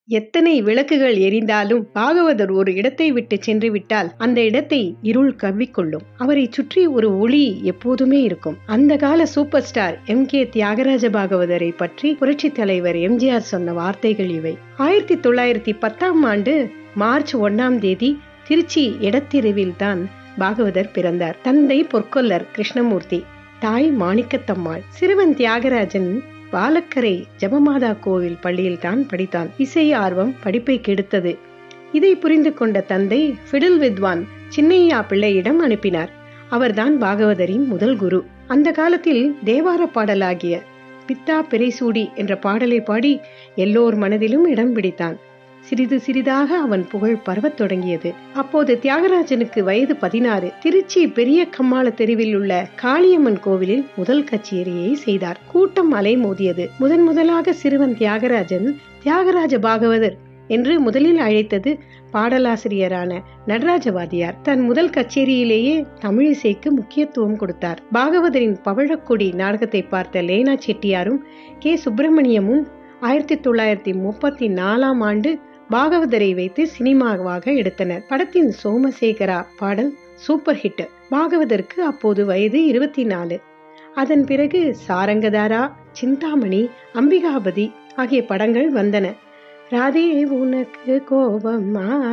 எத்தனை விளக்குகள் எரிந்தாலும் பாகவதர் ஒரு இடத்தை விட்டு சென்று விட்டால் அந்த இடத்தை இருள் கவ்விக்கொள்ளும் அவரை சுற்றி ஒரு ஒளி எப்போதுமே இருக்கும் அந்த கால super star M K Thyagaraja பாகவதரை பற்றி புரட்சி தலைவர் எம்ஜிஆர் சொன்ன வார்த்தைகள் இவை ஆயிரத்தி தொள்ளாயிரத்தி பத்தாம் ஆண்டு மார்ச் ஒன்னாம் தேதி திருச்சி எடத்திருவில் தான் பாகவதர் பிறந்தார் தந்தை பொற்கொல்லர் கிருஷ்ணமூர்த்தி தாய் மாணிக்கத்தம்மாள் சிறுவன் தியாகராஜன் பாலக்கரை ஜபமாதா கோவில் பள்ளியில் தான் படித்தான் இசை ஆர்வம் படிப்பை கெடுத்தது இதை புரிந்து கொண்ட தந்தை ஃபிடில் வித்வான் சின்னையா பிள்ளையிடம் அனுப்பினார் அவர்தான் பாகவதரின் முதல் குரு அந்த காலத்தில் தேவார பாடலாகிய பித்தா பெரைசூடி என்ற பாடலை பாடி எல்லோர் மனதிலும் இடம் பிடித்தான் சிறிது சிறிதாக அவன் புகழ் பரவத் தொடங்கியது அப்போது தியாகராஜனுக்கு வயது பதினாறு திருச்சி பெரிய கம்மாள தெருவில் உள்ள காளியம்மன் கோவிலில் முதல் கச்சேரியை செய்தார் கூட்டம் அலைமோதியது முதன் முதலாக சிறுவன் தியாகராஜன் தியாகராஜ பாகவதர் என்று முதலில் அழைத்தது பாடலாசிரியரான நடராஜவாதியார் தன் முதல் கச்சேரியிலேயே தமிழிசைக்கு முக்கியத்துவம் கொடுத்தார் பாகவதரின் பவழக்கொடி நாடகத்தை பார்த்த லேனா செட்டியாரும் கே சுப்பிரமணியமும் ஆயிரத்தி தொள்ளாயிரத்தி முப்பத்தி நாலாம் ஆண்டு பாகவதரை வைத்து சினிமாவாக எடுத்தனர் படத்தின் சோமசேகரா பாடல் சூப்பர் ஹிட் பாகவதற்கு அப்போது வயது இருபத்தி நாலு அதன் பிறகு சாரங்கதாரா சிந்தாமணி அம்பிகாபதி ஆகிய படங்கள் வந்தன ராதே உனக்கு கோபம்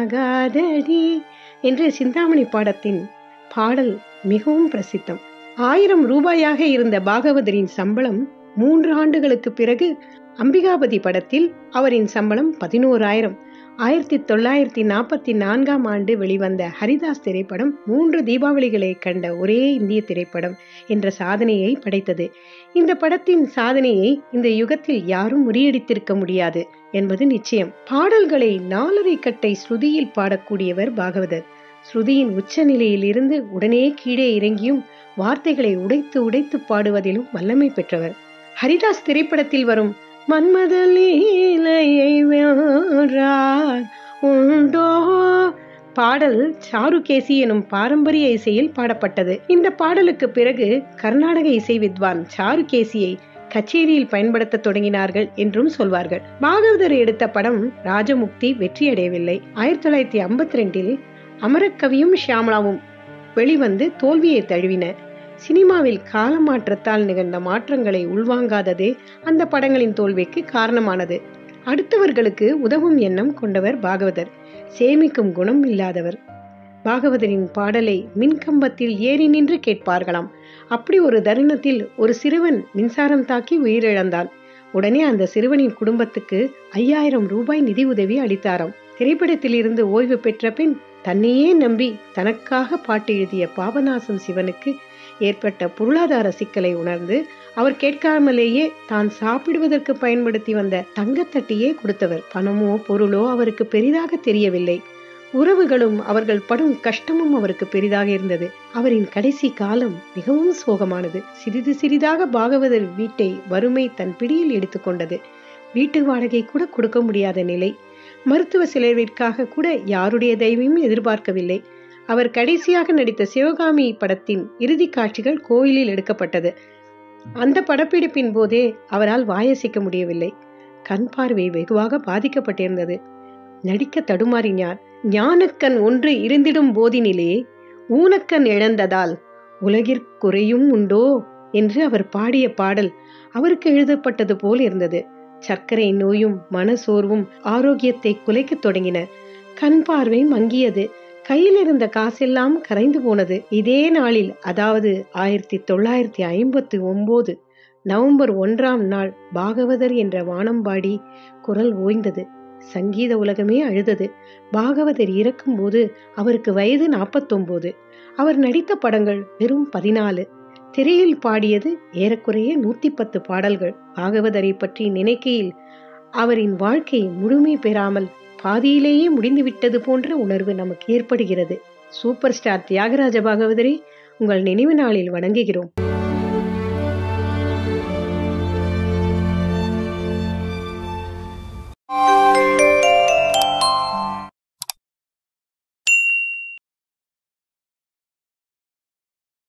ஆகாதடி என்று சிந்தாமணி பாடத்தின் பாடல் மிகவும் பிரசித்தம் ஆயிரம் ரூபாயாக இருந்த பாகவதரின் சம்பளம் மூன்று ஆண்டுகளுக்கு பிறகு அம்பிகாபதி படத்தில் அவரின் சம்பளம் பதினோராயிரம் ஆயிரத்தி தொள்ளாயிரத்தி நாற்பத்தி நான்காம் ஆண்டு வெளிவந்த ஹரிதாஸ் திரைப்படம் மூன்று தீபாவளிகளை கண்ட ஒரே இந்திய திரைப்படம் என்ற சாதனையை படைத்தது இந்த படத்தின் சாதனையை இந்த யுகத்தில் யாரும் முறியடித்திருக்க முடியாது என்பது நிச்சயம் பாடல்களை நாலரை கட்டை ஸ்ருதியில் பாடக்கூடியவர் பாகவதர் ஸ்ருதியின் உச்ச நிலையில் இருந்து உடனே கீழே இறங்கியும் வார்த்தைகளை உடைத்து உடைத்து பாடுவதிலும் வல்லமை பெற்றவர் ஹரிதாஸ் திரைப்படத்தில் வரும் மன்மத லீலையை வென்றார் உண்டோ பாடல் சாருகேசி எனும் பாரம்பரிய இசையில் பாடப்பட்டது இந்த பாடலுக்கு பிறகு கர்நாடக இசை வித்வான் சாருகேசியை கச்சேரியில் பயன்படுத்த தொடங்கினார்கள் என்றும் சொல்வார்கள் பாகவதர் எடுத்த படம் ராஜமுக்தி வெற்றியடையவில்லை ஆயிரத்தி தொள்ளாயிரத்தி ஐம்பத்தி ரெண்டில் அமரக்கவியும் ஷியாமலாவும் வெளிவந்து தோல்வியை தழுவின சினிமாவில் காலமாற்றத்தால் நிகழ்ந்த மாற்றங்களை உள்வாங்காததே அந்த படங்களின் தோல்விக்கு காரணமானது அடுத்தவர்களுக்கு உதவும் எண்ணம் கொண்டவர் பாகவதர் சேமிக்கும் குணம் இல்லாதவர் பாகவதரின் பாடலை மின்கம்பத்தில் ஏறி நின்று கேட்பார்களாம் அப்படி ஒரு தருணத்தில் ஒரு சிறுவன் மின்சாரம் தாக்கி உயிரிழந்தான் உடனே அந்த சிறுவனின் குடும்பத்துக்கு ஐயாயிரம் ரூபாய் நிதி உதவி அளித்தாராம் திரைப்படத்தில் இருந்து ஓய்வு பெற்ற பின் தன்னையே நம்பி தனக்காக பாட்டு எழுதிய பாபநாசம் சிவனுக்கு ஏற்பட்ட பொருளாதார சிக்கலை உணர்ந்து அவர் கேட்காமலேயே தான் சாப்பிடுவதற்கு பயன்படுத்தி வந்த தங்கத்தட்டியே கொடுத்தவர் பணமோ பொருளோ அவருக்கு பெரிதாக தெரியவில்லை உறவுகளும் அவர்கள் படும் கஷ்டமும் அவருக்கு பெரிதாக இருந்தது அவரின் கடைசி காலம் மிகவும் சோகமானது சிறிது சிறிதாக பாகவதர் வீட்டை வறுமை தன் பிடியில் எடுத்துக்கொண்டது வீட்டு வாடகை கூட கொடுக்க முடியாத நிலை மருத்துவ செலவிற்காக கூட யாருடைய தெய்வமும் எதிர்பார்க்கவில்லை அவர் கடைசியாக நடித்த சிவகாமி படத்தின் இறுதி காட்சிகள் கோயிலில் எடுக்கப்பட்டது அந்த படப்பிடிப்பின் போதே அவரால் வாயசிக்க முடியவில்லை கண் பார்வை வெகுவாக பாதிக்கப்பட்டிருந்தது நடிக்க தடுமாறினார் ஞானக்கண் ஒன்று இருந்திடும் போதினிலே ஊனக்கண் இழந்ததால் உலகிற்குறையும் உண்டோ என்று அவர் பாடிய பாடல் அவருக்கு எழுதப்பட்டது போல் இருந்தது சர்க்கரை நோயும் மனசோர்வும் ஆரோக்கியத்தை குலைக்கத் தொடங்கின கண் பார்வை மங்கியது கையில் இருந்த காசெல்லாம் கரைந்து போனது இதே நாளில் அதாவது ஆயிரத்தி தொள்ளாயிரத்தி ஐம்பத்தி ஒன்பது நவம்பர் ஒன்றாம் நாள் பாகவதர் என்ற வானம்பாடி குரல் ஓய்ந்தது சங்கீத உலகமே அழுதது பாகவதர் இறக்கும்போது அவருக்கு வயது நாற்பத்தொன்பது அவர் நடித்த படங்கள் வெறும் பதினாலு திரையில் பாடியது ஏறக்குறைய நூத்தி பத்து பாடல்கள் பாகவதரை பற்றி நினைக்கையில் அவரின் வாழ்க்கை முழுமை பெறாமல் பாதியிலேயே முடிந்துவிட்டது போன்ற உணர்வு நமக்கு ஏற்படுகிறது சூப்பர் ஸ்டார் தியாகராஜ பாகவதரை உங்கள் நினைவு நாளில் வணங்குகிறோம்